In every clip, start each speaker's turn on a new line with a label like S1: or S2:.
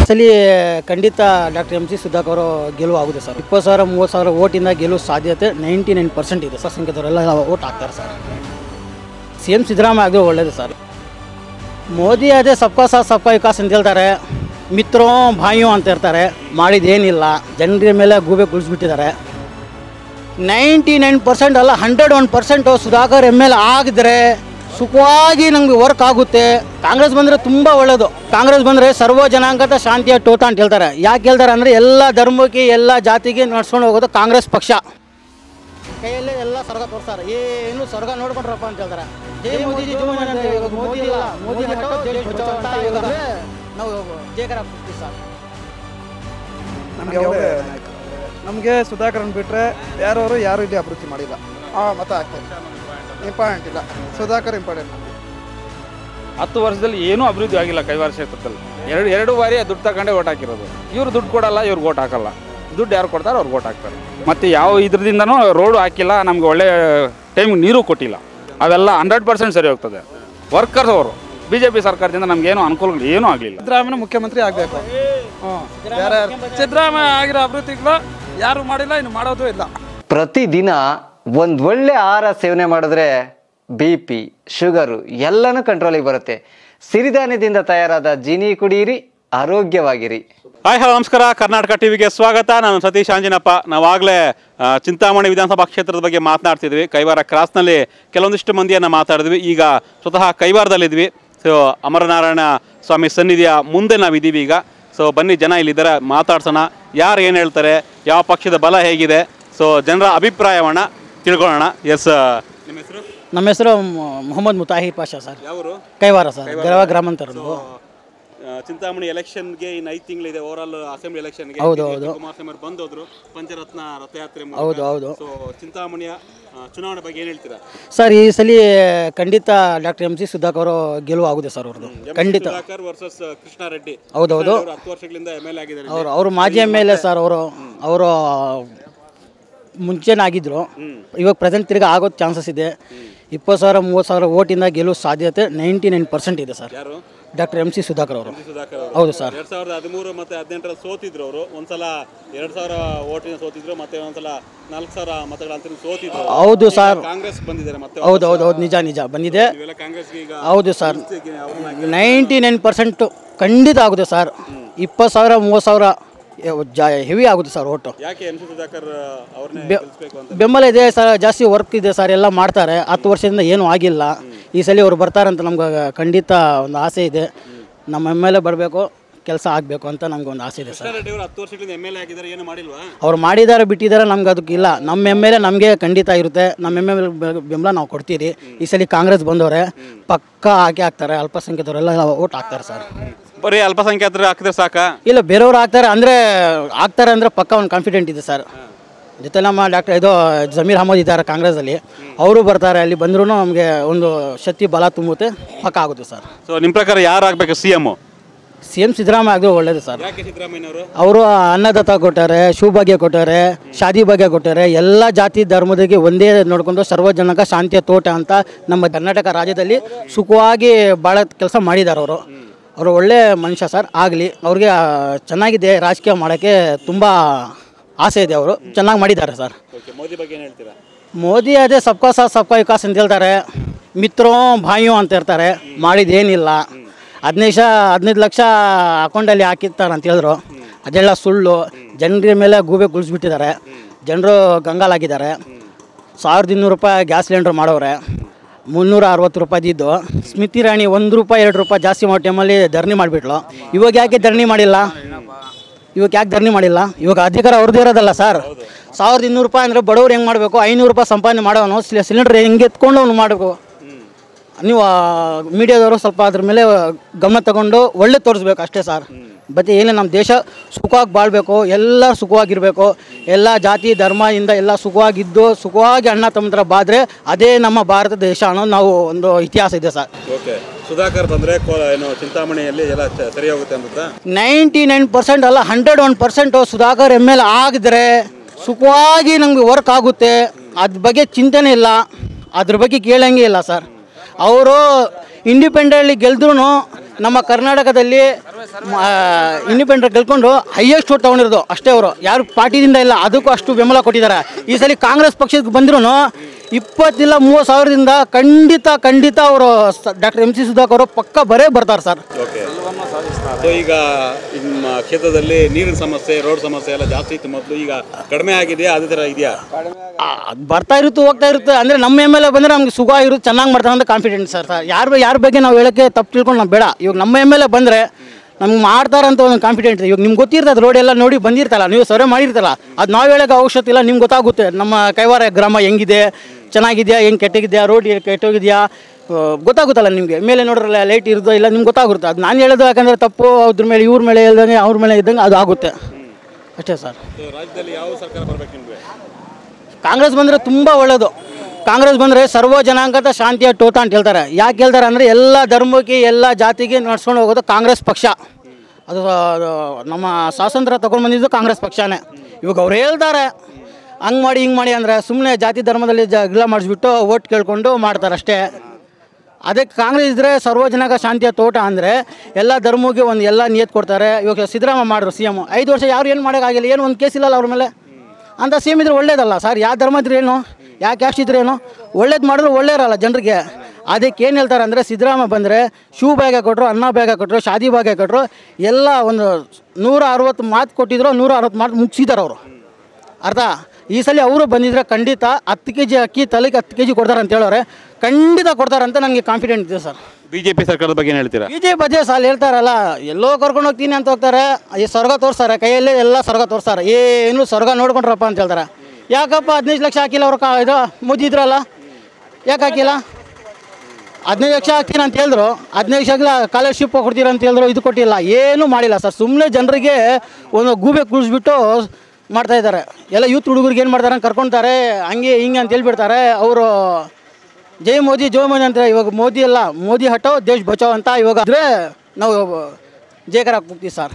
S1: ಸಲ ಖಂಡಿತ doctor M C Sudhakar ಅವರು ಗೆಲುವು ಆಗುತ್ತೆ ಸರ್ ಇಪ್ಪತ್ತು ಸಾವಿರ ಮೂವತ್ತು ಸಾವಿರ ಓಟಿಂದ ಗೆಲುವು ಸಾಧ್ಯತೆ ನೈಂಟಿ ನೈನ್ ಪರ್ಸೆಂಟ್ ಇದೆ ಸರ್ ಸಂಖ್ಯೆದವರೆಲ್ಲ ಓಟ್ ಹಾಕ್ತಾರೆ ಸರ್ ಸಿ ಎಂ ಸಿದ್ದರಾಮಯ್ಯ ಆಗಿದ್ರೆ ಒಳ್ಳೇದು ಸರ್ ಮೋದಿ ಅದೇ ಸಬ್ಕಾ ಸಾಥ್ ಸಬ್ಕಾ ವಿಕಾಸ್ ಅಂತ ಹೇಳ್ತಾರೆ ಮಿತ್ರೋ ಭಾಯೋ ಅಂತ ಇರ್ತಾರೆ ಮಾಡಿದ್ದೇನಿಲ್ಲ ಜನರ ಮೇಲೆ ಗೂಬೆ ಕುಳಿಸ್ಬಿಟ್ಟಿದ್ದಾರೆ ನೈಂಟಿ ನೈನ್ ಪರ್ಸೆಂಟ್ ಅಲ್ಲ hundred one percent Sudhakar M L ಆಗಿದ್ರೆ ಸುಖವಾಗಿ ನಮಗೆ ವರ್ಕ್ ಆಗುತ್ತೆ ಕಾಂಗ್ರೆಸ್ ಬಂದರೆ ತುಂಬ ಒಳ್ಳೆಯದು ಕಾಂಗ್ರೆಸ್ ಬಂದರೆ ಸರ್ವ ಜನಾಂಗದ ಶಾಂತಿಯ ಟೋಟ ಅಂತ ಹೇಳ್ತಾರೆ ಯಾಕೆ ಹೇಳ್ತಾರೆ ಅಂದರೆ ಎಲ್ಲ ಧರ್ಮಕ್ಕೆ ಎಲ್ಲ ಜಾತಿಗೆ ನಡ್ಸ್ಕೊಂಡು ಹೋಗೋದು ಕಾಂಗ್ರೆಸ್ ಪಕ್ಷ ಕೈಯಲ್ಲೇ ಎಲ್ಲ ಸ್ವರ್ಗ ತೋರಿಸ್ತಾರೆ ಏನು ಸ್ವರ್ಗ ನೋಡ್ಕೊಂಡ್ರಪ್ಪ ಅಂತ ಹೇಳ್ತಾರೆ ಜೈ ಮೋದಿಜಿ ಜೈ ಮೋದಿ ಅಂತ ಇವಾಗ ಮೋದಿ ಇಲ್ಲ ಮೋದಿ ಹಟೋ, ಜೈ ಬಚಾವ್ ಅಂತ ಇವಾಗ ನಾವು ಜಯಕರ ಆಗ್ಬಿಡ್ತೀವಿ ಸರ್
S2: ನಮಗೆ ಅವರೇ ನಾಯಕ ನಮಗೆ ಸುಧಾಕರನ್ ಬಿಟ್ಟರೆ ಬೇರೆಯವರು ಯಾರು ಇಲ್ಲಿ ಅಭಿವೃದ್ಧಿ ಮಾಡಿಲ್ಲ ಹಾಂ ಮತ ಹಾಕ್ತಾರೆ ಇಂಪಾರ್ಟೆಂಟ್ ಇಲ್ಲ ಸುಧಾಕರ್ ಇಂಪಾರ್ಟೆಂಟ್
S3: ಹತ್ತು ವರ್ಷದಲ್ಲಿ ಏನೂ ಅಭಿವೃದ್ಧಿ ಆಗಿಲ್ಲ ಕೈವಾರ ಕ್ಷೇತ್ರದಲ್ಲಿ ಎರಡು ಎರಡು ಬಾರಿ ದುಡ್ಡು ತಗೊಂಡೇ ಓಟ್ ಹಾಕಿರೋದು ಇವ್ರು ದುಡ್ಡು ಕೊಡಲ್ಲ ಇವ್ರಿಗೆ ಓಟ್ ಹಾಕಲ್ಲ ದುಡ್ಡು ಯಾರು ಕೊಡ್ತಾರೋ ಅವ್ರಿಗೆ ಓಟ್ ಹಾಕ್ತಾರೆ ಮತ್ತು ಯಾವ ಇದ್ರದಿಂದನೂ ರೋಡು ಹಾಕಿಲ್ಲ ನಮ್ಗೆ ಒಳ್ಳೆ ಟೈಮ್ ನೀರು ಕೊಟ್ಟಿಲ್ಲ ಅವೆಲ್ಲ ಹಂಡ್ರೆಡ್ ಪರ್ಸೆಂಟ್ ಸರಿ ಹೋಗ್ತದೆ ವರ್ಕರ್ಸ್ ಅವರು ಬಿ ಜೆ ಪಿ ಸರ್ಕಾರದಿಂದ ನಮಗೇನು ಅನುಕೂಲಗಳು ಏನೂ ಆಗಲಿಲ್ಲ
S2: ಸಿದ್ದರಾಮಯ್ಯ ಮುಖ್ಯಮಂತ್ರಿ ಆಗಬೇಕು ಹ್ಞೂ ಬೇರೆ ಸಿದ್ದರಾಮಯ್ಯ ಆಗಿರೋ ಅಭಿವೃದ್ಧಿಗಳು ಯಾರು ಮಾಡಿಲ್ಲ ಇನ್ನು ಮಾಡೋದು ಇಲ್ಲ
S4: ಪ್ರತಿದಿನ ಒಂದು ಒಳ್ಳೆ ಆಹಾರ ಸೇವನೆ ಮಾಡಿದ್ರೆ ಬಿ ಪಿ ಶುಗರು ಎಲ್ಲನೂ ಕಂಟ್ರೋಲಿಗೆ ಬರುತ್ತೆ ಸಿರಿಧಾನ್ಯದಿಂದ ತಯಾರಾದ ಜೀನಿ ಕುಡಿಯಿರಿ ಆರೋಗ್ಯವಾಗಿರಿ
S5: ಹಾಯ್ ಹಲೋ ನಮಸ್ಕಾರ ಕರ್ನಾಟಕ ಟಿವಿಗೆ ಸ್ವಾಗತ ನಾನು ಸತೀಶ್ ಆಂಜಿನಪ್ಪ ನಾವಾಗಲೇ ಚಿಂತಾಮಣಿ ವಿಧಾನಸಭಾ ಕ್ಷೇತ್ರದ ಬಗ್ಗೆ ಮಾತನಾಡ್ತಿದ್ವಿ ಕೈವಾರ ಕ್ರಾಸ್ನಲ್ಲಿ ಕೆಲವೊಂದಿಷ್ಟು ಮಂದಿಯನ್ನು ಮಾತಾಡಿದ್ವಿ ಈಗ ಸ್ವತಃ ಕೈವಾರದಲ್ಲಿದ್ವಿ ಸೊ ಅಮರನಾರಾಯಣ ಸ್ವಾಮಿ ಸನ್ನಿಧಿಯ ಮುಂದೆ ನಾವಿದ್ದೀವಿ ಈಗ ಸೊ ಬನ್ನಿ ಜನ ಇಲ್ಲಿದ್ದಾರೆ ಮಾತಾಡ್ಸೋಣ ಯಾರು ಏನು ಹೇಳ್ತಾರೆ ಯಾವ ಪಕ್ಷದ ಬಲ ಹೇಗಿದೆ ಸೊ ಜನರ ಅಭಿಪ್ರಾಯವನ್ನು ತಿಳ್ಕೊಳ್ಳೋಣ ಎಸ್ ನಿಮ್ಮ ಹೆಸರು
S1: ನಮ್ಮ ಹೆಸರು ಮೊಹಮ್ಮದ್ ಮುತಾಹಿ ಪಾಷಾ ಸರ್
S5: ಯಾವರು
S1: ಕೈವಾರ ಸರ್ ಗರವ ಗ್ರಾಮಾಂತರದ್ದು
S5: ಚಿಂತಾಮಣಿ ಎಲೆಕ್ಷನ್ಗೆ ಇನ್ನು ಐದು ತಿಂಗಳಿದೆ ಓವರಾಲ್ ಅಸೆಂಬ್ಲಿ ಎಲೆಕ್ಷನ್ಗೆ
S1: ಹೌದು, ಹೌದು.
S5: ಕುಮಾರಸ್ವಾಮಿ ಅವರು ಬಂದೋದ್ರು ಪಂಚರತ್ನ ರಥಯಾತ್ರೆ ಮೂಲಕ.
S1: ಹೌದು, ಹೌದು.
S5: ಸೊ ಚಿಂತಾಮಣಿಯ ಆ, ಚುನಾವಣೆ ಬಗ್ಗೆ ಏನು ಹೇಳ್ತೀರಾ
S1: ಸರ್ ಈ ಸಲ ಖಂಡಿತ ಡಾಕ್ಟರ್ ಎಂ ಸಿ ಸುಧಾಕರ್ ಅವರು ಗೆಲುವು ಆಗುತ್ತೆ ಸರ್ ಅವ್ರದ್ದು ಖಂಡಿತ
S5: ಸುಧಾಕರ್ ವರ್ಸಸ್ ಕೃಷ್ಣ ರೆಡ್ಡಿ
S1: ಹೌದು, ಹೌದು.
S5: ಅವರು ಹತ್ತು ವರ್ಷಗಳಿಂದ ಎಮ್ ಎಲ್ ಆಗಿದ್ದಾರೆ ಇಲ್ಲಿ.
S1: ಅವರು ಅವರು ಮಾಜಿ ಎಮ್ ಎಲ್ ಎ ಸರ್ ಅವರು ಅವರು ಮುಂಚೆನೇ ಆಗಿದ್ರು ಇವಾಗ ಪ್ರೆಸೆಂಟ್ ತಿರ್ಗಿ ಆಗೋದು ಚಾನ್ಸಸ್ ಇದೆ ಇಪ್ಪತ್ತು ಸಾವಿರ ಮೂವತ್ತು ಸಾವಿರ ಓಟಿಂದ ಗೆಲ್ಲುವ ಸಾಧ್ಯತೆ ನೈಂಟಿ ನೈನ್ ಪರ್ಸೆಂಟ್ ಇದೆ ಸರ್
S5: ಯಾರು
S1: ಡಾಕ್ಟರ್ ಎಂ ಸಿ ಸುಧಾಕರ್ ಅವರು
S5: ಸುಧಾಕರ್ ಅವರು
S1: ಹೌದು ಸರ್
S5: ಎರಡ್ ಸಾವಿರದ ಹದಿಮೂರು ಮತ್ತೆ ಹದಿನೆಂಟರಲ್ಲಿ ಸೋತಿದ್ರು ಅವರು ಒಂದ್ಸಲ ಎರಡ್ ಸಾವಿರ ಓಟಿನ ಸೋತಿದ್ರು ಮತ್ತೆ ಒಂದ್ಸಲ ನಾಲ್ಕು ಸಾವಿರ ಮತಗಳ ಅಂತ ಸೋತಿದ್ರು
S1: ಹೌದು
S5: ಈಗ
S1: ಸರ್
S5: ಕಾಂಗ್ರೆಸ್ ಬಂದಿದ್ದಾರೆ ಮತ್ತೆ
S1: ಹೌದು ಹೌದು ಹೌದು ನಿಜ ನಿಜ ಬಂದಿದೆ
S5: ಇವೆಲ್ಲ ಕಾಂಗ್ರೆಸ್ಗೆ ಈಗ
S1: ಹೌದು ಸರ್
S5: ಅವ್ರನ್ನ
S1: ನೈಂಟಿ ನೈನ್ ಪರ್ಸೆಂಟು ಖಂಡಿತ ಆಗುತ್ತೆ ಸರ್ ಇಪ್ಪತ್ತು ಸಾವಿರ ಮೂವತ್ತು ಸಾವಿರ ಜಾ ಹೆವಿ ಆಗುತ್ತೆ ಸರ್ ಓಟು
S5: ಯಾಕೆ ಎಂ ಸಿ ಸುಧಾಕರ್ ಅವ್ರನ್ನೇ
S1: ಬೆ-
S5: ಗೆಲ್ಲಿಸ್ಬೇಕು ಅಂತ
S1: ಬೆಂಬಲ ಇದೆ ಸರ್ ಜಾಸ್ತಿ ವರ್ಕ್ ಇದೆ ಸರ್ ಎಲ್ಲ ಮಾಡ್ತಾರೆ ಹತ್ತು ವರ್ಷದಿಂದ ಏನೂ ಆಗಿಲ್ಲ ಈ ಸಲ ಅವ್ರು ಬರ್ತಾರಂತ ನಮ್ಗೆ ಖಂಡಿತ ಒಂದು ಆಸೆ ಇದೆ ನಮ್ಮ ಎಮ್ ಎಲ್ ಎ ಬರಬೇಕು ಕೆಲಸ ಆಗಬೇಕು ಅಂತ ನಮ್ಗೆ ಒಂದು ಆಸೆ ಇದೆ ಸರ್
S5: ಕೃಷ್ಣ ರೆಡ್ಡಿ ಅವರು ಹತ್ತು ವರ್ಷಗಳಿಂದ ಎಮ್ ಎಲ್ ಎ ಆಗಿದ್ದಾರೆ ಏನು ಮಾಡಿಲ್ವಾ
S1: ಅವ್ರು ಮಾಡಿದ್ದಾರೆ ಬಿಟ್ಟಿದ್ದಾರೆ ನಮ್ಗೆ ಅದಕ್ಕೆ ಇಲ್ಲ ನಮ್ಮ ಎಮ್ ಎಲ್ ಎ ನಮಗೆ ಖಂಡಿತ ಇರುತ್ತೆ ನಮ್ಮ ಎಮ್ ಎಲ್ ಬೆಂಬಲ ನಾವು ಕೊಡ್ತೀರಿ ಈ ಸಲ ಕಾಂಗ್ರೆಸ್ ಬಂದವ್ರೆ ಪಕ್ಕ ಹಾಕಿ ಹಾಕ್ತಾರೆ ಅಲ್ಪಸಂಖ್ಯಾತವರೆಲ್ಲ ಓಟ್ ಹಾಕ್ತಾರೆ ಸರ್
S5: ಬರೀ ಅಲ್ಪಸಂಖ್ಯಾತರು ಹಾಕಿದ್ರೆ ಸಾಕಾ
S1: ಇಲ್ಲ ಬೇರೆಯವ್ರು ಹಾಕ್ತಾರೆ ಅಂದರೆ ಹಾಕ್ತಾರೆ ಅಂದರೆ ಪಕ್ಕ ಒಂದು ಕಾನ್ಫಿಡೆಂಟ್ ಇದೆ ಸರ್ ಜೊತೆ ನಮ್ಮ ಡಾಕ್ಟರ್ ಇದು ಜಮೀರ್ ಅಹಮದ್ ಇದ್ದಾರೆ ಕಾಂಗ್ರೆಸ್ಸಲ್ಲಿ ಅವರು ಬರ್ತಾರೆ ಅಲ್ಲಿ ಬಂದ್ರೂ ನಮಗೆ ಒಂದು ಶಕ್ತಿ ಬಲ ತುಂಬುತ್ತೆ ಪಕ್ಕ ಆಗುತ್ತೆ ಸರ್
S5: ಸೊ ನಿಮ್ಮ ಪ್ರಕಾರ ಯಾರು ಆಗ್ಬೇಕು C M
S1: C M Siddaramaiah ಆಗಿದ್ರೆ ಒಳ್ಳೇದು ಸರ್
S5: ಯಾಕೆ ಸಿದ್ದರಾಮಯ್ಯನವರು
S1: ಅವರು ಅನ್ನದಾತ ಕೊಟ್ಟಾರೆ ಶಿವಭಾಗ್ಯ ಕೊಟ್ಟಾರೆ ಶಾದಿ ಭಾಗ್ಯ ಕೊಟ್ಟಾರೆ ಎಲ್ಲ ಜಾತಿ ಧರ್ಮದಿಗೆ ಒಂದೇ ನೋಡ್ಕೊಂಡು ಸರ್ವಜನಕ ಶಾಂತಿಯ ತೋಟ ಅಂತ ನಮ್ಮ ಕರ್ನಾಟಕ ರಾಜ್ಯದಲ್ಲಿ ಸುಖವಾಗಿ ಭಾಳ ಕೆಲಸ ಮಾಡಿದ್ದಾರೆ ಅವರು ಅವರು ಒಳ್ಳೆ ಮನುಷ್ಯ ಸರ್ ಆಗಲಿ ಅವ್ರಿಗೆ ಆ, ಚೆನ್ನಾಗಿದೆ ರಾಜಕೀಯ ಮಾಡೋಕ್ಕೆ ತುಂಬ ಆಸೆ ಇದೆ ಅವರು ಚೆನ್ನಾಗಿ ಮಾಡಿದ್ದಾರೆ ಸರ್
S5: ಓಕೆ ಮೋದಿ ಬಗ್ಗೆ ಏನು ಹೇಳ್ತೀರಾ
S1: ಮೋದಿ ಅದೇ ಸಬ್ಕಾ ಸಾಥ್ ಸಬ್ಕಾ ವಿಕಾಸ್ ಅಂತ ಹೇಳ್ತಾರೆ ಮಿತ್ರೋ ಭಾಯೋ ಅಂತ ಇರ್ತಾರೆ ಮಾಡಿದ್ದೇನಿಲ್ಲ ಹದಿನೈದು ಶ ಹದಿನೈದು ಲಕ್ಷ ಅಕೌಂಟಲ್ಲಿ ಹಾಕಿರ್ತಾರೆ ಅಂತ ಹೇಳಿದ್ರು ಅದೆಲ್ಲ ಸುಳ್ಳು ಜನರ ಮೇಲೆ ಗೂಬೆ ಗುಳಿಸ್ಬಿಟ್ಟಿದ್ದಾರೆ ಜನರು ಗಂಗಾಲಾಗಿದ್ದಾರೆ ಸಾವಿರದ ಇನ್ನೂರು ರೂಪಾಯಿ ಗ್ಯಾಸ್ ಸಿಲಿಂಡ್ರ್ ಮಾಡವ್ರೆ ಮುನ್ನೂರ ಅರವತ್ತು ರೂಪಾಯಿದಿದ್ದು ಸ್ಮಿತಿ ರಾಣಿ ಒಂದು ರೂಪಾಯಿ ಎರಡು ರೂಪಾಯಿ ಜಾಸ್ತಿ ಮಾಡೋ ಟೈಮಲ್ಲಿ ಧರಣಿ ಮಾಡಿಬಿಟ್ಲು ಇವಾಗ ಯಾಕೆ ಧರಣಿ ಮಾಡಿಲ್ಲ ಇವಾಗ ಯಾಕೆ ಧರಣಿ ಮಾಡಿಲ್ಲ ಇವಾಗ ಅಧಿಕಾರ ಅವ್ರದ್ದು ಇರೋದಲ್ಲ ಸರ್ ಸಾವಿರದ ಇನ್ನೂರು ರೂಪಾಯಿ ಅಂದರೆ ಬಡವ್ರು ಹೆಂಗೆ ಮಾಡಬೇಕು ಐನೂರು ರೂಪಾಯಿ ಸಂಪಾದನೆ ಮಾಡೋನು ಸಿಲಿಂಡರ್ ಹೆಂಗೆ ಎತ್ಕೊಂಡು ಅವ್ನು ಮಾಡಬೇಕು ನೀವು ಮೀಡಿಯಾದವರು ಸ್ವಲ್ಪ ಅದ್ರ ಮೇಲೆ ಗಮನ ತಗೊಂಡು ಒಳ್ಳೆ ತೋರಿಸ್ಬೇಕು ಅಷ್ಟೇ ಸರ್ ಮತ್ತೆ ಏನು ನಮ್ಮ ದೇಶ ಸುಖವಾಗಿ ಬಾಳಬೇಕು ಎಲ್ಲ ಸುಖವಾಗಿರಬೇಕು ಎಲ್ಲ ಜಾತಿ ಧರ್ಮದಿಂದ ಎಲ್ಲ ಸುಖವಾಗಿದ್ದು ಸುಖವಾಗಿ ಅಣ್ಣ ತಮ್ಮತ್ರ ಬಾದ್ರೆ ಅದೇ ನಮ್ಮ ಭಾರತ ದೇಶ ಅನ್ನೋದು ನಾವು ಒಂದು ಇತಿಹಾಸ ಇದೆ ಸರ್
S5: ಓಕೆ ಸುಧಾಕರ್ ಬಂದ್ರೆ ಕೋ- ಏನು ಚಿಂತಾಮಣಿಯಲ್ಲಿ ಎಲ್ಲ ಚ- ಸರಿ ಹೋಗುತ್ತೆ ಅಂತ
S1: ನೈಂಟಿ ನೈನ್ ಪರ್ಸೆಂಟ್ ಅಲ್ಲ hundred one percent Sudhakar M L ಆಗಿದ್ರೆ ಸುಖವಾಗಿ ನಮಗೆ ವರ್ಕ್ ಆಗುತ್ತೆ ಅದ್ರ ಬಗ್ಗೆ ಚಿಂತೆನೇ ಇಲ್ಲ ಅದ್ರ ಬಗ್ಗೆ ಕೇಳಂಗೆ ಇಲ್ಲ ಸರ್ ಅವರು ಇಂಡಿಪೆಂಡೆಂಟ್ಲಿ ಗೆಲ್ದ್ರೂ ನಮ್ಮ ಕರ್ನಾಟಕದಲ್ಲಿ ಇಂಡಿಪೆಂಡೆಂಟ್ ಗೆಲ್ಕೊಂಡು ಹೈಯೆಸ್ಟ್ ಓಟ್ ತೊಗೊಂಡಿರೋದು ಅಷ್ಟೇ ಅವರು ಯಾರು ಪಾರ್ಟಿದಿಂದ ಇಲ್ಲ ಅದಕ್ಕೂ ಅಷ್ಟು ಬೆಂಬಲ ಕೊಟ್ಟಿದ್ದಾರೆ ಈ ಸಲ ಕಾಂಗ್ರೆಸ್ ಪಕ್ಷಕ್ಕೆ ಬಂದ್ರೂ ಇಪ್ಪತ್ತಿಲ್ಲ ಮೂವತ್ತು ಸಾವಿರದಿಂದ ಖಂಡಿತ ಖಂಡಿತ ಅವರು ಡಾಕ್ಟರ್ ಎಂ ಸಿ ಸುಧಾಕರ್ ಅವರು ಪಕ್ಕ ಬರೇ ಬರ್ತಾರೆ ಸರ್
S5: ಓಕೆ ಸೊ ಈಗ ನಿಮ್ಮ ಕ್ಷೇತ್ರದಲ್ಲಿ ನೀರಿನ ಸಮಸ್ಯೆ ರೋಡ್ ಸಮಸ್ಯೆ ಎಲ್ಲ ಜಾಸ್ತಿ ಇತ್ತು ಮೊದಲು ಈಗ ಕಡಿಮೆ ಆಗಿದೆಯಾ ಅದೇ ಥರ ಇದೆಯಾ
S1: ಅದು ಬರ್ತಾ ಇರುತ್ತೆ ಹೋಗ್ತಾ ಇರುತ್ತೆ ಅಂದರೆ ನಮ್ಮ ಎಮ್ ಎಲ್ ಎ ಬಂದರೆ ನಮ್ಗೆ ಸುಖ ಇರುತ್ತೆ ಚೆನ್ನಾಗಿ ಮಾಡ್ತಾರೆ ಅಂತ ಕಾನ್ಫಿಡೆಂಟ್ ಸರ್ ಸರ್ ಯಾರ ಯಾರ ಬಗ್ಗೆ ನಾವು ಹೇಳೋಕ್ಕೆ ತಪ್ಪು ತಿಳ್ಕೊಂಡು ನಾವು ಬೇಡ ಇವಾಗ ನಮ್ಮ ಎಮ್ ಎಲ್ ಎ ಬಂದರೆ ನಮ್ಗೆ ಮಾಡ್ತಾರಂತ ಒಂದು ಕಾನ್ಫಿಡೆಂಟ್ ಇದೆ ಇವಾಗ ನಿಮ್ಗೆ ಗೊತ್ತಿರ್ತದೆ ರೋಡ್ ಎಲ್ಲ ನೋಡಿ ಬಂದಿರ್ತಲ್ಲ ನೀವು ಸರ್ವೆ ಮಾಡಿರ್ತಲ್ಲ ಅದು ನಾವು ಹೇಳೋಕೆ ಅವಶ್ಯಕತೆ ಇಲ್ಲ ನಿಮ್ಗೆ ಗೊತ್ತಾಗುತ್ತೆ ನಮ್ಮ ಕೈವಾರ ಗ್ರಾಮ ಹೆಂಗಿದೆ ಚೆನ್ನಾಗಿದೆಯಾ ಹೆಂಗೆ ಕೆಟ್ಟಗಿದೆಯಾ ರೋಡ್ ಕೆಟ್ಟೋಗಿದೆಯಾ ಆ, ಗೊತ್ತಾಗುತ್ತಲ್ಲ ನಿಮಗೆ ಮೇಲೆ ನೋಡ್ರಲ್ಲ ಲೈಟ್ ಇರೋದು ಇಲ್ಲ ನಿಮ್ಗೆ ಗೊತ್ತಾಗುತ್ತೆ ಅದು ನಾನು ಹೇಳೋದು ಯಾಕಂದರೆ ತಪ್ಪು ಅದ್ರ ಮೇಲೆ ಇವ್ರ ಮೇಲೆ ಹೇಳ್ದಂಗೆ ಅವ್ರ ಮೇಲೆ ಇದ್ದಂಗೆ ಅದು ಆಗುತ್ತೆ ಅಷ್ಟೇ ಸರ್
S5: ಸೊ ರಾಜ್ಯದಲ್ಲಿ ಯಾವ ಸರ್ಕಾರ ಬರ್ಬೇಕು ನಿಮಗೆ
S1: ಕಾಂಗ್ರೆಸ್ ಬಂದರೆ ತುಂಬ ಒಳ್ಳೆಯದು ಕಾಂಗ್ರೆಸ್ ಬಂದರೆ ಸರ್ವ ಜನಾಂಗದ ಶಾಂತಿಯ ಟೋತ ಅಂತ ಹೇಳ್ತಾರೆ ಯಾಕೆ ಹೇಳ್ತಾರೆ ಅಂದರೆ ಎಲ್ಲ ಧರ್ಮಕ್ಕೆ ಎಲ್ಲ ಜಾತಿಗೆ ನಡ್ಸ್ಕೊಂಡು ಹೋಗೋದು ಕಾಂಗ್ರೆಸ್ ಪಕ್ಷ ಅದು ಅದು ನಮ್ಮ ಸ್ವಾತಂತ್ರ್ಯ ತಗೊಂಡು ಬಂದಿದ್ದು ಕಾಂಗ್ರೆಸ್ ಪಕ್ಷನೇ ಇವಾಗ ಅವ್ರು ಹೇಳ್ತಾರೆ ಹಂಗೆ ಮಾಡಿ ಹಿಂಗೆ ಮಾಡಿ ಅಂದರೆ ಸುಮ್ಮನೆ ಜಾತಿ ಧರ್ಮದಲ್ಲಿ ಜಗಳ ಮಾಡಿಸ್ಬಿಟ್ಟು ಓಟ್ ಕೇಳ್ಕೊಂಡು ಮಾಡ್ತಾರೆ ಅಷ್ಟೇ ಅದಕ್ಕೆ ಕಾಂಗ್ರೆಸ್ ಇದ್ದರೆ ಸರ್ವ ಜನಾಂಗ ಶಾಂತಿಯ ತೋಟ ಅಂದರೆ ಎಲ್ಲ ಧರ್ಮಕ್ಕೆ ಒಂದು ಎಲ್ಲ ನಿಯತ್ ಕೊಡ್ತಾರೆ ಇವಾಗ ಸಿದ್ದರಾಮ ಮಾಡಿದ್ರು ಸಿ ಎಮ್ ಐದು ವರ್ಷ ಯಾರು ಏನು ಮಾಡೋಕ್ಕಾಗಿಲ್ಲ ಏನು ಒಂದು ಕೇಸ್ ಇಲ್ಲಲ್ಲ ಅವ್ರ ಮೇಲೆ ಅಂತ ಸಿ ಎಮ್ ಇದ್ರೆ ಒಳ್ಳೇದಲ್ಲ ಸರ್ ಯಾವ ಧರ್ಮ ಇದ್ರೆ ಏನು ಯಾವ ಕ್ಯಾಸ್ಟ್ ಇದ್ರೆ ಏನು ಒಳ್ಳೇದು ಮಾಡಿದ್ರೆ ಒಳ್ಳೇರಲ್ಲ ಜನರಿಗೆ ಅದಕ್ಕೆ ಏನು ಹೇಳ್ತಾರೆ ಅಂದರೆ ಸಿದ್ದರಾಮ ಬಂದರೆ ಶೂ ಬ್ಯಾಗ್ ಕೊಟ್ಟರು ಅನ್ನ ಬ್ಯಾಗ್ ಕೊಟ್ಟರು ಶಾದಿ ಬ್ಯಾಗ್ ಕೊಟ್ಟರು ಎಲ್ಲ ಒಂದು ನೂರ ಅರವತ್ತು ಮಾತು ಕೊಟ್ಟಿದ್ರು ನೂರ ಅರವತ್ತು ಮಾತು ಮುಗಿಸಿದ್ದಾರೆ ಅವರು ಅರ್ಥ ಈ ಸಲ ಅವರು ಬಂದಿದ್ರೆ ಖಂಡಿತ ಹತ್ತು ಕೆ ಜಿ ಅಕ್ಕಿ ತಲೆಗೆ ಹತ್ತು ಕೆ ಜಿ ಕೊಡ್ತಾರೆ ಅಂತ ಹೇಳೋರೆ ಖಂಡಿತ ಕೊಡ್ತಾರೆ ಅಂತ ನನಗೆ ಕಾನ್ಫಿಡೆಂಟ್ ಇದೆ ಸರ್
S5: ಬಿ ಜೆ ಪಿ ಸರ್ಕಾರದ ಬಗ್ಗೆ ಏನು ಹೇಳ್ತೀರಾ
S1: ಬಿ ಜೆ ಪಿ ಸಾಲ ಹೇಳ್ತಾರಲ್ಲ ಎಲ್ಲೋ ಕರ್ಕೊಂಡು ಹೋಗ್ತೀನಿ ಅಂತ ಹೋಗ್ತಾರೆ ಈ ಸ್ವರ್ಗ ತೋರಿಸ್ತಾರೆ ಕೈಯಲ್ಲೇ ಎಲ್ಲ ಸ್ವರ್ಗ ತೋರಿಸ್ತಾರೆ ಏನು ಸ್ವರ್ಗ ನೋಡ್ಕೊಂಡ್ರಪ್ಪ ಅಂತ ಹೇಳ್ತಾರೆ ಯಾಕಪ್ಪ ಹದಿನೈದು ಲಕ್ಷ ಹಾಕಿಲ್ಲ ಅವ್ರು ಕಾ ಇದು ಮೋದಿ ಇದ್ರಲ್ಲ ಯಾಕೆ ಹಾಕಿಲ್ಲ ಹದಿನೈದು ಲಕ್ಷ ಹಾಕ್ತೀನಿ ಅಂತ ಹೇಳಿದ್ರು ಹದಿನೈದು ಲಕ್ಷ ಸ್ಕಾಲರ್ಶಿಪ್ ಕೊಡ್ತೀರ ಅಂತ ಹೇಳಿದ್ರು ಇದು ಕೊಟ್ಟಿಲ್ಲ ಏನೂ ಮಾಡಿಲ್ಲ ಸರ್ ಸುಮ್ಮನೆ ಜನರಿಗೆ ಒಂದು ಗೂಬೆ ಕುಳಿಸ್ಬಿಟ್ಟು ಮಾಡ್ತಾ ಇದ್ದಾರೆ ಎಲ್ಲ ಯೂತ್ ಹುಡುಗರಿಗೆ ಏನು ಮಾಡ್ತಾರೆ ಕರ್ಕೊಳ್ತಾರೆ ಹಂಗೆ ಹಿಂಗೆ ಅಂತ ಹೇಳ್ಬಿಡ್ತಾರೆ ಅವರು ಜೈ ಮೋದಿ ಜೈ ಮೋದಿ ಅಂತ ಇವಾಗ ಮೋದಿ ಅಲ್ಲ ಮೋದಿ ಹಟೋ ದೇಶ್ ಬಚಾವ್ ಅಂತ ಇವಾಗ ಆದರೆ ನಾವು ಜೇಕರ ಹೋಗ್ತೀವಿ ಸರ್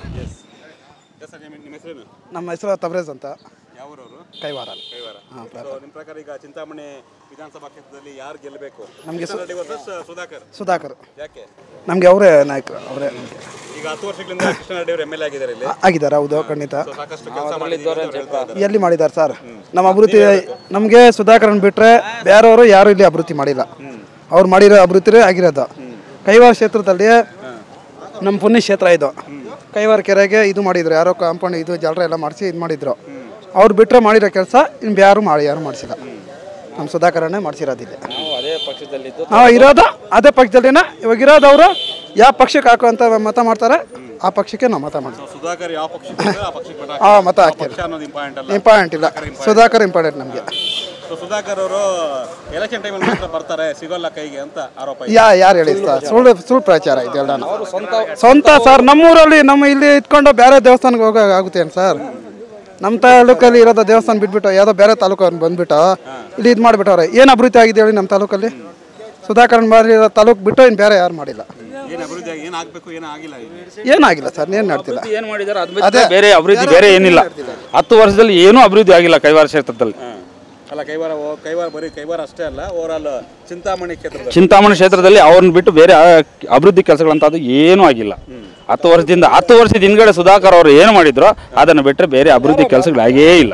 S5: ನಿಮ್ಮ ಹೆಸರೇನು
S2: ನಮ್ಮ ಹೆಸರು ತಬ್ರೇಜ್ ಅಂತ
S5: ಯಾವೂರವರು
S2: ಕೈವಾರ
S5: ಕೈವಾರ
S2: ಹಾಂ
S5: ಸೊ ನಿಮ್ಮ ಪ್ರಕಾರ ಈಗ ಚಿಂತಾಮಣಿ ವಿಧಾನಸಭಾ ಕ್ಷೇತ್ರದಲ್ಲಿ ಯಾರು ಗೆಲ್ಲಬೇಕು
S2: ನಮಗೆ
S5: ಕೃಷ್ಣ ರೆಡ್ಡಿ ವರ್ಸಸ್ ಸುಧಾಕರ್
S2: ಸುಧಾಕರ್
S5: ಯಾಕೆ
S2: ನಮಗೆ ಅವರೇ ನಾಯಕರು ಅವರೇ
S5: ಈಗ ಹತ್ತು ವರ್ಷಗಳಿಂದ ಕೃಷ್ಣ ರೆಡ್ಡಿ ಅವರು ಎಮ್ ಎಲ್ ಎ ಆಗಿದ್ದಾರೆ ಇಲ್ಲಿ
S2: ಆಗಿದ್ದಾರೆ ಹೌದು ಖಂಡಿತ
S5: ಸೊ ಸಾಕಷ್ಟು ಕೆಲಸ ಮಾಡಿದ್ದಾರೆ ಅಂತ ಹೇಳ್ತಾ ಇದ್ದಾರೆ.
S2: ಎಲ್ಲಿ ಮಾಡಿದ್ದಾರೆ ಸರ್ ನಮ್ಮ ಅಭಿವೃದ್ಧಿ ನಮಗೆ ಸುಧಾಕರನ್ ಬಿಟ್ಟರೆ ಬೇರೆಯವರು ಯಾರು ಇಲ್ಲಿ ಅಭಿವೃದ್ಧಿ ಮಾಡಿಲ್ಲ ಅವ್ರು ಮಾಡಿರೋ ಅಭಿವೃದ್ಧಿ ಆಗಿರೋದು ಕೈವಾರ ಕ್ಷೇತ್ರದಲ್ಲಿ ನಮ್ಮ ಪುಣ್ಯ ಕ್ಷೇತ್ರ ಇದು ಕೈವಾರ ಕೆರೆಗೆ ಇದು ಮಾಡಿದ್ರು ಯಾರೋ ಕಾಂಪೌಂಡ್ ಇದು ಜಲರ ಎಲ್ಲ ಮಾಡಿಸಿ ಇದು ಮಾಡಿದ್ರು ಅವ್ರು ಬಿಟ್ಟರೆ ಮಾಡಿರೋ ಕೆಲಸ ಇನ್ನು ಯಾರು ಮಾಡಿ ಯಾರು ಮಾಡಿಸಿಲ್ಲ ನಮ್ಮ ಸುಧಾಕರನೇ ಮಾಡಿಸಿರೋದಿಲ್ಲ
S3: ನಾವು ಅದೇ ಪಕ್ಷದಲ್ಲಿದ್ದು
S2: ನಾವು ಇರೋದು ಅದೇ ಪಕ್ಷದಲ್ಲಿನ ಇವಾಗ ಇರೋದವರು ಯಾವ ಪಕ್ಷಕ್ಕೆ ಹಾಕುವಂತ ಮತ ಮಾಡ್ತಾರೆ ಆ ಪಕ್ಷಕ್ಕೆ ನಾವು ಮತ ಮಾಡ್ತೀವಿ
S5: ಸುಧಾಕರ್ ಯಾವ ಪಕ್ಷಕ್ಕೆ ಇದ್ರೆ ಆ ಪಕ್ಷಕ್ಕೆ vote
S2: ಆ
S5: ಹಾಕ್ತಾರೆ.
S2: ಮತ ಹಾಕ್ತೀವಿ
S5: ಪಕ್ಷ ಅನ್ನೋದು ಇಂಪಾರ್ಟೆಂಟ್ ಅಲ್ಲ
S2: ಇಂಪಾರ್ಟೆಂಟ್ ಇಲ್ಲ ಸುಧಾಕರ್ ಇಂಪಾರ್ಟೆಂಟ್ ನಮಗೆ
S5: ಸೊ ಸುಧಾಕರ್ ಅವರು ಎಲೆಕ್ಷನ್ ಟೈಮಲ್ಲಿ ಮಾತ್ರ ಬರ್ತಾರೆ ಸಿಗೋಲ್ಲ ಕೈಗೆ ಅಂತ ಆರೋಪ ಇದೆ
S2: ಯಾ ಯಾರು ಹೇಳಿ ಸರ್ ಸುಳ್ಳು ಸುಳ್ಳು ಪ್ರಚಾರ ಇದೆ ಎಲ್ಲ ಸ್ವಂತ ಸರ್ ನಮ್ಮೂರಲ್ಲಿ ನಮ್ಮ ಇಲ್ಲಿ ಇಟ್ಕೊಂಡು ಬೇರೆ ದೇವಸ್ಥಾನಕ್ಕೆ ಹೋಗೋ ಆಗುತ್ತೆ ಏನು ಸರ್ ನಮ್ಮ ತಾಲೂಕಲ್ಲಿ ಇರೋದು ದೇವಸ್ಥಾನ ಬಿಟ್ಬಿಟ್ಟು ಯಾವುದೋ ಬೇರೆ ತಾಲೂಕು ಬಂದ್ಬಿಟ್ಟು ಇಲ್ಲಿ ಇದು ಮಾಡಿಬಿಟ್ಟವ್ರೆ ಏನು ಅಭಿವೃದ್ಧಿ ಆಗಿದೆ ಹೇಳಿ ನಮ್ಮ ತಾಲೂಕಲ್ಲಿ ಸುಧಾಕರನ್ ಮಾಡಿರೋ ತಾಲೂಕು ಬಿಟ್ಟು ಇನ್ನು ಬೇರೆ ಯಾರು ಮಾಡಿಲ್ಲ
S5: ಏನು ಅಭಿವೃದ್ಧಿ ಆಗಿ ಏನು ಆಗಬೇಕು ಏನು ಆಗಿಲ್ಲ ಇಲ್ಲಿ
S2: ಏನಾಗಿಲ್ಲ ಸರ್ ಏನು ನಡ್ತಿಲ್ಲ
S3: ಏನ್ ಮಾಡಿದಾರೆ ಅದು ಬಿಟ್ರೆ ಬೇರೆ ಅಭಿವೃದ್ಧಿ ಬೇರೆ ಏನಿಲ್ಲ ಹತ್ತು ವರ್ಷದಲ್ಲಿ ಏನೂ ಅಭಿವೃದ್ಧಿ ಆಗಿಲ್ಲ ಕೈವಾರ ಕ್ಷೇತ್ರದಲ್ಲಿ
S5: ಅಲ್ಲ ಕೈವಾರ ಓ- ಕೈವಾರ ಬರೀ ಕೈವಾರ ಅಷ್ಟೇ ಅಲ್ಲ ಓವರ್ ಆಲ್ ಚಿಂತಾಮಣಿ ಕ್ಷೇತ್ರದ
S3: ಚಿಂತಾಮಣಿ ಕ್ಷೇತ್ರದಲ್ಲಿ ಅವ್ರನ್ನ ಬಿಟ್ಟು ಬೇರೆ ಆ ಅಭಿವೃದ್ಧಿ ಕೆಲಸಗಳಂತದ್ದು ಏನೂ ಆಗಿಲ್ಲ ಹತ್ತು ವರ್ಷದಿಂದ ಹತ್ತು ವರ್ಷದ ಹಿಂದ್ಗಡೆ ಸುಧಾಕರ್ ಅವರು ಏನು ಮಾಡಿದ್ರು ಅದನ್ನು ಬಿಟ್ಟರೆ ಬೇರೆ ಅಭಿವೃದ್ಧಿ ಕೆಲಸಗಳಾಗೇ ಇಲ್ಲ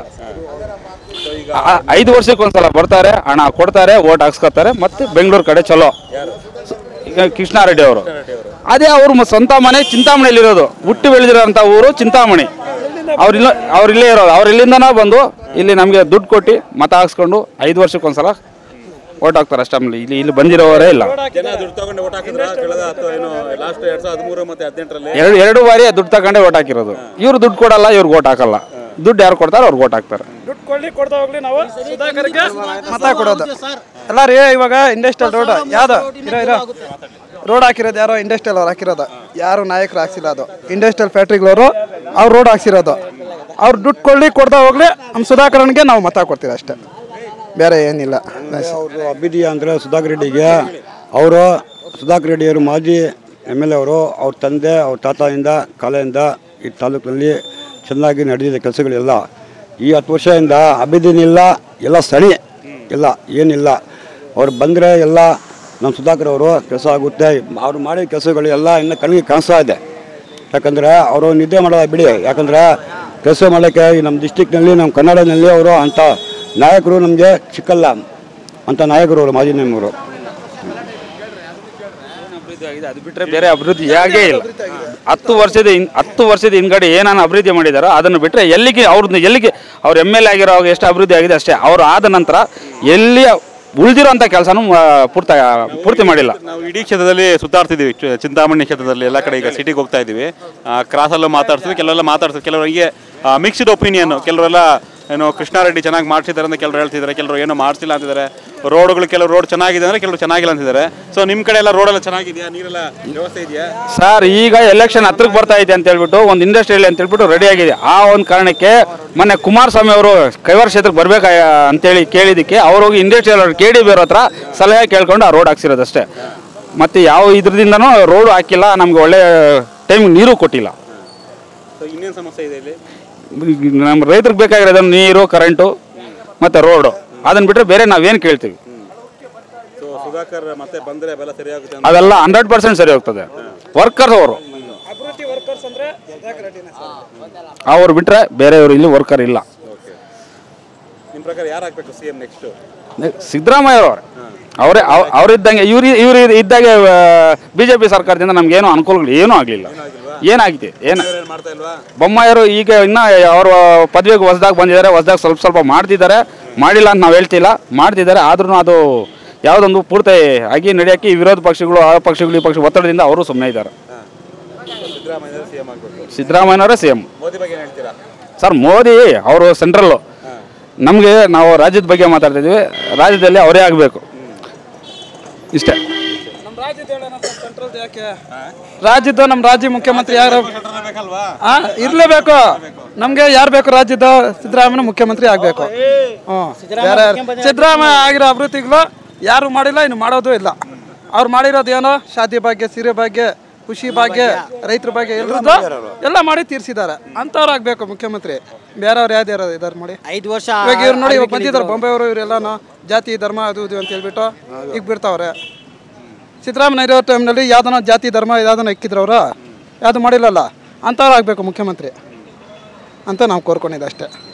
S3: ಆ- ಐದು ವರ್ಷಕ್ಕೆ ಒಂದ್ಸಲ ಬರ್ತಾರೆ ಹಣ ಕೊಡ್ತಾರೆ ಓಟ್ ಹಾಕ್ಸ್ಕೊತಾರೆ ಮತ್ತೆ ಬೆಂಗಳೂರು ಕಡೆ ಚಲೋ ಈಗ ಕೃಷ್ಣಾರೆಡ್ಡಿ ಅವರು ಅದೇ ಅವ್ರ ಮ- ಸ್ವಂತ ಮನೆ ಚಿಂತಾಮಣಿಯಲ್ಲಿರೋದು ಹುಟ್ಟಿ ಬೆಳೆದಿರೋಂಥ ಊರು ಚಿಂತಾಮಣಿ ಅವ್ರಿಲ್ಲ ಅವ್ರಿಲ್ಲೇ ಇರೋದು ಅವ್ರು ಇಲ್ಲಿಂದನೇ ಬಂದು ಇಲ್ಲಿ ನಮಗೆ ದುಡ್ಡು ಕೊಟ್ಟು ಮತ ಹಾಕ್ಸ್ಕೊಂಡು ಐದು ವರ್ಷಕ್ಕೊಂದ್ಸಲ ಓಟ್ ಹಾಕ್ತಾರೆ ಅಷ್ಟೇ ಆಮೇಲೆ ಇಲ್ಲಿ ಇಲ್ಲಿ ಬಂದಿರೋವರೇ ಇಲ್ಲ
S5: ಜನ ದುಡ್ಡು ತಗೊಂಡು ಓಟ್ ಹಾಕಿದ್ರ ಕಳೆದ ಅಥವಾ ಏನು ಲಾಸ್ಟ್ ಎರಡ್ ಸಾವಿರದ ಹದಿಮೂರು ಮತ್ತೆ ಹದಿನೆಂಟರಲ್ಲಿ
S3: ಎರಡು ಎರಡು ಬಾರಿ ದುಡ್ಡು ತಗೊಂಡೆ ಓಟ್ ಹಾಕಿರೋದು ಇವ್ರು ದುಡ್ಡು ಕೊಡಲ್ಲ ಇವ್ರಿಗೆ ಓಟ್ ಹಾಕಲ್ಲ ದುಡ್ಡು ಯಾರು ಕೊಡ್ತಾರೆ ಅವ್ರಿಗೆ ಓಟ್ ಹಾಕ್ತಾರೆ
S2: ದುಡ್ಡು ಕೊಡ್ಲಿ ಕೊಡ್ತಾ ಹೋಗ್ಲಿ ನಾವು ಸುಧಾಕರ್ಗೆ ಮತ ಕೊಡೋದು ಎಲ್ಲ ರೀ ಇವಾಗ ಇಂಡಸ್ಟ್ರಿಯಲ್ ರೋಡ್ ಯಾವ್ದು ಇರೋ ಇರೋ ರೋಡ್ ಹಾಕಿರೋದು ಯಾರೋ ಇಂಡಸ್ಟ್ರಿಯಲ್ ಅವ್ರು ಹಾಕಿರೋದು ಯಾರು ನಾಯಕರು ಹಾಕ್ಸಿಲ್ಲ ಅದು ಇಂಡಸ್ಟ್ರಿಯಲ್ ಫ್ಯಾಕ್ಟ್ರಿಗಳವರು ಅವ್ರು ರೋಡ್ ಹಾಕ್ಸಿರೋದು ಅವ್ರು ದುಡ್ಡು ಕೊಡ್ಲಿ ಕೊಡ್ತಾ ಹೋಗ್ಲಿ ನಮ್ಮ ಸುಧಾಕರನ್ಗೆ ನಾವು ಮತ ಕೊಡ್ತೀವಿ ಅಷ್ಟೇ ಬೇರೆ ಏನಿಲ್ಲ
S6: ಅವರು ಅಭಿವೃದ್ಧಿ ಅಂದರೆ ಸುಧಾಕರ್ ರೆಡ್ಡಿಗೆ ಅವರು ಸುಧಾಕರ್ ರೆಡ್ಡಿಯವರು ಮಾಜಿ ಎಮ್ ಎಲ್ ಎ ಅವರು ಅವ್ರ ತಂದೆ ಅವ್ರ ತಾತದಿಂದ ಕಾಲದಿಂದ ಈ ತಾಲೂಕಿನಲ್ಲಿ ಚೆನ್ನಾಗಿ ನಡೆದಿದೆ ಕೆಲಸಗಳೆಲ್ಲ ಈ ಹತ್ತು ವರ್ಷದಿಂದ ಅಭಿವೃದ್ಧಿನಿಲ್ಲ ಎಲ್ಲ ಸರಿ ಇಲ್ಲ ಏನಿಲ್ಲ ಅವ್ರು ಬಂದರೆ ಎಲ್ಲ ನಮ್ಮ ಸುಧಾಕರ್ ಅವರು ಕೆಲಸ ಆಗುತ್ತೆ ಅವ್ರು ಮಾಡಿದ ಕೆಲಸಗಳು ಎಲ್ಲ ಇನ್ನು ಕಣ್ಣಿಗೆ ಕಾಣಿಸ್ತಾ ಇದೆ ಯಾಕಂದರೆ ಅವರು ನಿದ್ದೆ ಮಾಡೋದು ಬಿಡಿ ಯಾಕಂದರೆ ಕೆಲಸ ಮಾಡೋಕ್ಕೆ ಈ ನಮ್ಮ ಡಿಸ್ಟಿಕ್ನಲ್ಲಿ ನಮ್ಮ ಕನ್ನಡದಲ್ಲಿ ಅವರು ಅಂಥ ನಾಯಕರು ನಮಗೆ ಸಿಕ್ಕಲ್ಲ ಅಂಥ ನಾಯಕರು ಅವರು ಮಾಜಿ ನಿಮ್ಮವರು
S3: ಅಭಿವೃದ್ಧಿ ಆಗಿದೆ ಅದು ಬಿಟ್ಟರೆ ಬೇರೆ ಅಭಿವೃದ್ಧಿ ಆಗೇ ಇಲ್ಲ ಹತ್ತು ವರ್ಷದ ಹಿನ್ ಹತ್ತು ವರ್ಷದ ಹಿಂದ್ಗಡೆ ಏನಾನ ಅಭಿವೃದ್ಧಿ ಮಾಡಿದಾರೋ ಅದನ್ನು ಬಿಟ್ಟರೆ ಎಲ್ಲಿಗೆ ಅವ್ರದ್ದು ಎಲ್ಲಿಗೆ ಅವ್ರು ಎಮ್ ಎಲ್ ಎ ಆಗಿರೋವಾಗ ಎಷ್ಟು ಅಭಿವೃದ್ಧಿ ಆಗಿದೆ ಅಷ್ಟೇ ಅವರು ಆದ ನಂತರ ಎಲ್ಲಿ ಉಳಿದಿರೋಂಥ ಕೆಲಸನೂ ಪೂರ್ತಿ ಪೂರ್ತಿ ಮಾಡಿಲ್ಲ
S5: ನಾವು ಇಡೀ ಕ್ಷೇತ್ರದಲ್ಲಿ ಸುತ್ತಾಡ್ತಿದ್ದೀವಿ ಚು- ಚಿಂತಾಮಣಿ ಕ್ಷೇತ್ರದಲ್ಲಿ ಎಲ್ಲ ಕಡೆ ಈಗ ಸಿಟಿಗೆ ಹೋಗ್ತಾ ಇದ್ದೀವಿ ಕ್ರಾಸಲ್ಲೂ ಮಾತಾಡ್ತೀವಿ ಕೆಲವೆಲ್ಲ ಮಾತಾಡ್ತೀವಿ ಕೆಲವರಿಗೆ ಮಿಕ್ಸ್ಡ್ ಒಪಿನಿಯನ್ ಕೆಲವರೆಲ್ಲ ಏನು ಕೃಷ್ಣಾರೆಡ್ಡಿ ಚೆನ್ನಾಗಿ ಮಾಡ್ಸಿದ್ದಾರೆ ಅಂತ ಕೆಲವರು ಹೇಳ್ತಿದ್ದಾರೆ ಕೆಲವರು ಏನೋ ಮಾಡಿಸಿಲ್ಲ ಅಂತಿದ್ದಾರೆ ರೋಡ್ಗಳು ಕೆಲವು ರೋಡ್ ಚೆನ್ನಾಗಿದೆ ಅಂದರೆ ಕೆಲವರು ಚೆನ್ನಾಗಿಲ್ಲ ಅಂತಿದ್ದಾರೆ ಸೊ ನಿಮ್ಮ ಕಡೆ ಎಲ್ಲ ರೋಡೆಲ್ಲ ಚೆನ್ನಾಗಿದೆಯಾ ನೀರೆಲ್ಲ ವ್ಯವಸ್ಥೆ ಇದೆಯಾ
S3: ಸರ್ ಈಗ ಎಲೆಕ್ಷನ್ ಹತ್ರಕ್ಕೆ ಬರ್ತಾ ಇದೆ ಅಂತ ಹೇಳ್ಬಿಟ್ಟು ಒಂದು ಇಂಡಸ್ಟ್ರಿಯಲ್ಲಿ ಅಂತ ಹೇಳ್ಬಿಟ್ಟು ರೆಡಿ ಆಗಿದೆ ಆ ಒಂದು ಕಾರಣಕ್ಕೆ ಮೊನ್ನೆ ಕುಮಾರಸ್ವಾಮಿ ಅವರು ಕೈವಾರ ಕ್ಷೇತ್ರಕ್ಕೆ ಬರ್ಬೇಕು ಅಂತೇಳಿ ಕೇಳಿದ್ದಕ್ಕೆ ಅವ್ರು ಹೋಗಿ ಇಂಡಸ್ಟ್ರಿಯಲ್ ಕೆ ಡಿ ಬೇರೆ ಹತ್ರ ಸಲಹೆ ಕೇಳ್ಕೊಂಡು ಆ ರೋಡ್ ಹಾಕ್ಸಿರೋದಷ್ಟೇ ಮತ್ತು ಯಾವ ಇದ್ರದಿಂದನೂ ರೋಡು ಹಾಕಿಲ್ಲ ನಮ್ಗೆ ಒಳ್ಳೆ ಟೈಮ್ ನೀರು ಕೊಟ್ಟಿಲ್ಲ
S5: ಸೊ ಇನ್ನೇನು ಸಮಸ್ಯೆ ಇದೆ ಇಲ್ಲಿ
S3: ನಮ್ಮ ರೈತರಿಗೆ ಬೇಕಾಗಿರೋದು ನೀರು ಕರೆಂಟು ಮತ್ತು ರೋಡು ಅದನ್ನು ಬಿಟ್ಟರೆ ಬೇರೆ ನಾವೇನು ಕೇಳ್ತೀವಿ
S5: ಸೊ ಸುಧಾಕರ್ ಮತ್ತೆ ಬಂದರೆ ಬೆಲ್ಲ ಸರಿಯಾಗುತ್ತೆ
S3: ಅದೆಲ್ಲ ಹಂಡ್ರೆಡ್ ಪರ್ಸೆಂಟ್ ಸರಿ ಹೋಗ್ತದೆ ವರ್ಕರ್ಸ್ ಅವರು ಅವ್ರು ಬಿಟ್ಟರೆ ಬೇರೆಯವರು ಇಲ್ಲಿ ವರ್ಕರ್ ಇಲ್ಲ
S5: ನಿಮ್ಮ ಪ್ರಕಾರ ಯಾರು ಹಾಕ್ಬೇಕು ಸಿ ಎಂ ನೆಕ್ಸ್ಟು
S3: ಸಿದ್ದರಾಮಯ್ಯ ಅವರು ಅವರೇ ಅವರಿದ್ದಂಗೆ ಇವ್ರು ಇವ್ರು ಇದ್ದಾಗೆ ಬಿ ಜೆ ಪಿ ಸರ್ಕಾರದಿಂದ ನಮಗೇನು ಅನುಕೂಲಗಳು ಏನೂ ಆಗಲಿಲ್ಲ ಏನಾಗಿದೆ ಏನು
S5: ಮಾಡ್ತಾ ಇಲ್ವಾ
S3: ಬೊಮ್ಮಾಯರು ಈಗ ಇನ್ನೂ ಅವರು ಪದವಿಗೆ ಹೊಸ್ದಾಗಿ ಬಂದಿದ್ದಾರೆ ಹೊಸ್ದಾಗಿ ಸ್ವಲ್ಪ ಸ್ವಲ್ಪ ಮಾಡ್ತಿದ್ದಾರೆ ಮಾಡಿಲ್ಲ ಅಂತ ನಾವು ಹೇಳ್ತಿಲ್ಲ ಮಾಡ್ತಿದ್ದಾರೆ ಆದ್ರೂ ಅದು ಯಾವುದೊಂದು ಪೂರ್ತಿ ಆಗಿ ನಡೆಯೋಕ್ಕೆ ಈ ವಿರೋಧ ಪಕ್ಷಗಳು ಆ ಪಕ್ಷಗಳು ಈ ಪಕ್ಷ ಒತ್ತಡದಿಂದ ಅವರು ಸುಮ್ಮನೆ ಇದ್ದಾರೆ
S5: ಸಿದ್ದರಾಮಯ್ಯ ಸಿ ಎಂ ಆಗಬೇಕು
S3: ಸಿದ್ದರಾಮಯ್ಯನವರೇ ಸಿ ಎಂ
S5: ಮೋದಿ ಬಗ್ಗೆ ಏನು ಹೇಳ್ತೀರಾ
S3: ಸರ್ ಮೋದಿ ಅವರು ಸೆಂಟ್ರಲ್ಲು ನಮಗೆ ನಾವು ರಾಜ್ಯದ ಬಗ್ಗೆ ಮಾತಾಡ್ತಿದ್ವಿ ರಾಜ್ಯದಲ್ಲಿ ಅವರೇ ಆಗಬೇಕು ಇಷ್ಟೇ
S2: ರಾಜ್ಯದ ನಮ್ಮ ರಾಜ್ಯ ಮುಖ್ಯಮಂತ್ರಿ ಯಾರು ಆ, ಇರ್ಲೇಬೇಕು ನಮ್ಗೆ ಯಾರು ಬೇಕು ರಾಜ್ಯದ ಸಿದ್ದರಾಮಯ್ಯ ಮುಖ್ಯಮಂತ್ರಿ ಆಗ್ಬೇಕು ಹ್ಮ್. ಬೇರೆ ಯಾರು- ಸಿದ್ದರಾಮಯ್ಯ ಆಗಿರೋ ಅಭಿವೃದ್ಧಿಗಳು ಯಾರು ಮಾಡಿಲ್ಲ ಇನ್ನು ಮಾಡೋದು ಇಲ್ಲ ಅವ್ರು ಮಾಡಿರೋದು ಏನೋ ಶಾದಿ ಭಾಗ್ಯ ಸೀರೆ ಭಾಗ್ಯ ಖುಷಿ ಭಾಗ್ಯ ರೈತರ ಭಾಗ್ಯ ಎಲ್ರದ್ದು ಎಲ್ಲ ಮಾಡಿ ತೀರ್ಸಿದ್ದಾರೆ ಅಂಥವ್ರು ಆಗ್ಬೇಕು ಮುಖ್ಯಮಂತ್ರಿ ಬೇರೆಯವ್ರು ಯಾವ್ದು ಯಾರು ಇದಾರೆ ಮಾಡಿ
S1: ಐದು ವರ್ಷ
S2: ಇವಾಗ ಇವ್ರು ನೋಡಿ ಇವಾಗ ಬಂದಿದ್ದಾರೆ ಬೊಂಬೆ ಅವರು ಇವರೆಲ್ಲಾನು ಜಾತಿ ಧರ್ಮ ಅದು ಇದು ಅಂತ ಹೇಳ್ಬಿಟ್ಟು ಈಗ ಬಿಡ್ತಾವ್ರೆ ಸಿದ್ದರಾಮಯ್ಯ ಇರೋ ಟೈಮ್ನಲ್ಲಿ ಯಾವ್ದನ ಜಾತಿ ಧರ್ಮ ಯಾವ್ದನ ಇಕ್ಕಿದ್ರು ಅವರು ಯಾವುದು ಮಾಡಿಲ್ಲಲ್ಲ ಅಂಥವ್ರು ಆಗಬೇಕು ಮುಖ್ಯಮಂತ್ರಿ ಅಂತ ನಾವು ಕೋರ್ಕೊಂಡಿದ್ದು ಅಷ್ಟೇ